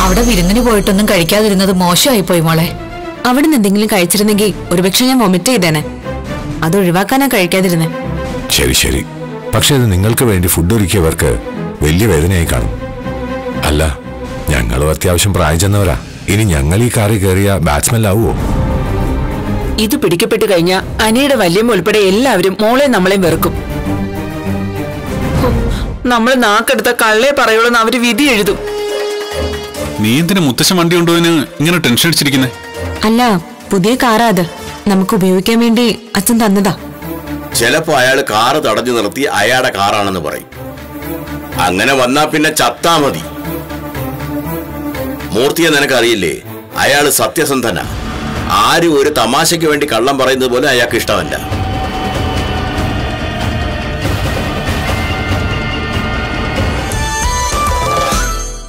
അവിടെ വിരുന്നിന് പോയിട്ടൊന്നും കഴിക്കാതിരുന്നത് മോശമായി പോയി മോളെ അവിടുന്ന് എന്തെങ്കിലും കഴിച്ചിരുന്നെങ്കിൽ ഒരുപക്ഷെ ഞാൻ വൊമിറ്റ് ചെയ്തേനെ അത് ഒഴിവാക്കാനാ കഴിക്കാതിരുന്നെ ശരി ശരി പക്ഷെ അത് നിങ്ങൾക്ക് വേണ്ടി ഫുഡ് ഒരുക്കിയവർക്ക് വലിയ വേദനയായി കാണും അല്ല ഞങ്ങളും അത്യാവശ്യം പ്രായം ചെന്നവരാ ഇനി ഞങ്ങൾ ഈ കാറിൽ കയറിയ ബാറ്റ്സ്മെൻ ആവുമോ ഇത് പിടിക്കപ്പെട്ട് കഴിഞ്ഞ അനിയുടെ വല്യമ്മ ഉൾപ്പെടെ എല്ലാവരും മോളെ നമ്മളെയും വെറുക്കും നമ്മൾ നാക്കെടുത്ത കള്ളേ പറയുള്ളൂ അവര് വിധി എഴുതും നീ എന്തിനാ മുത്തശ്ശൻ വണ്ടി കൊണ്ടുപോയിന് ഇങ്ങനെ ടെൻഷൻ അടിച്ചിരിക്കുന്നേ അല്ല പുതിയ കാറാ അത് നമുക്ക് ഉപയോഗിക്കാൻ വേണ്ടി അച്ഛൻ തന്നതാ ചിലപ്പോ അയാൾ കാറ് തടഞ്ഞു നിർത്തി അയാളുടെ കാറാണെന്ന് പറയും അങ്ങനെ വന്നാ പിന്നെ ചത്താ മതി മൂർത്തിയെ നിനക്കറിയില്ലേ അയാള് സത്യസന്ധനാ ആരും ഒരു തമാശയ്ക്ക് വേണ്ടി കള്ളം പറയുന്നത് പോലെ അയാൾക്ക് ഇഷ്ടമല്ല